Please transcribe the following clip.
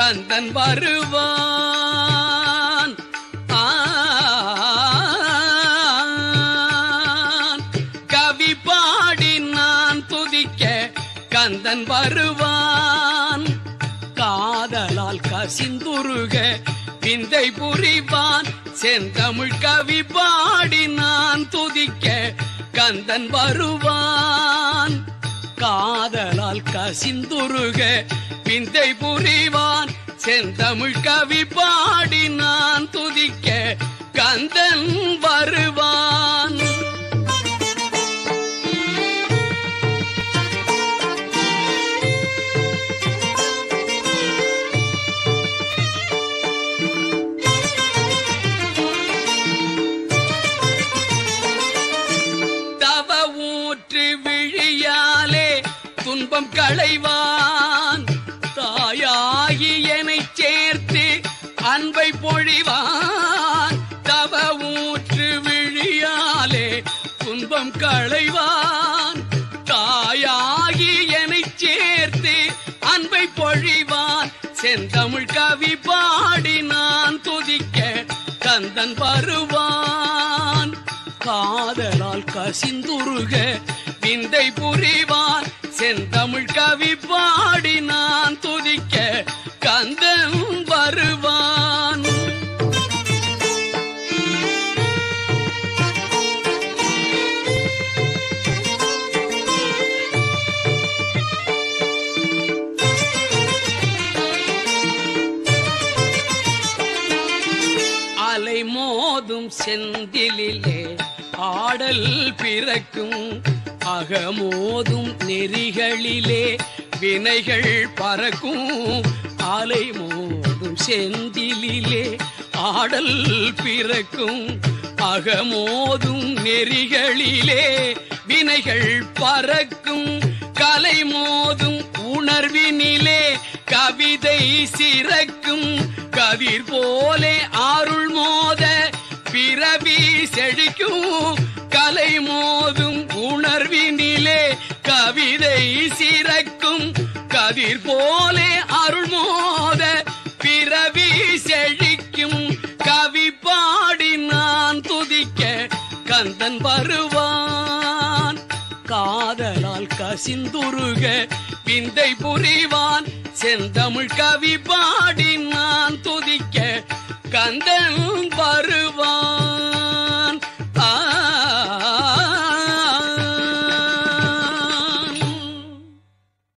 கந்தன் வருவான் ஆன். கவி பாடி நான் துதிக்க கந்தன் வருவான் காதலால் கசிந்துருக விந்தை புரிவான் செந்தமிழ் கவி பாடி நான் துதிக்க கந்தன் வருவான் காதலால் கசிந்துருக விந்தை புரிவான் செந்தமிழ் கவி பாடி நான் துதிக்க கந்தன் வருவான் தவ ஊற்று விழியாலே துன்பம் களைவான் தாயாகி என்னைச் சேர்த்து அன்பை பொழிவான் தவ ஊற்று விழியாலே துன்பம் களைவான் தாயாகி என்னைச் சேர்த்து அன்பை பொழிவான் செந்தமிழ் கவி பாடி நான் துதிக்க கந்தன் வருவான் காதலால் கசிந்துருக விந்தை புரிவான் செந்தமிழ் கவி பாடி நான் துதிக்க கந்தன் வருவான் அலை மோதும் செந்திலிலே ஆடல் பிறக்கும் அகமோதும் நெறிகளிலே வினைகள் பறக்கும் அலை மோதும் செந்திலிலே ஆடல் பிறக்கும் அகமோதும் நெறிகளிலே வினைகள் பறக்கும் கலை மோதும் உணர்வினிலே கவிதை சிறக்கும் கதிர் போலே அருள் மோத பிறவி செழிக்கும் கலை மோதும் உணர்வினிலே கவிதை சிறக்கும் கதிர் போலே அருள் மோத பிறவி செழிக்கும் கவி பாடி நான் துதிக்க கந்தன் வருவான் காதலால் கசிந்துருக விந்தை புரிவான் செந்தமிழ் கவி பாடி நான் துதிக்க கந்தன்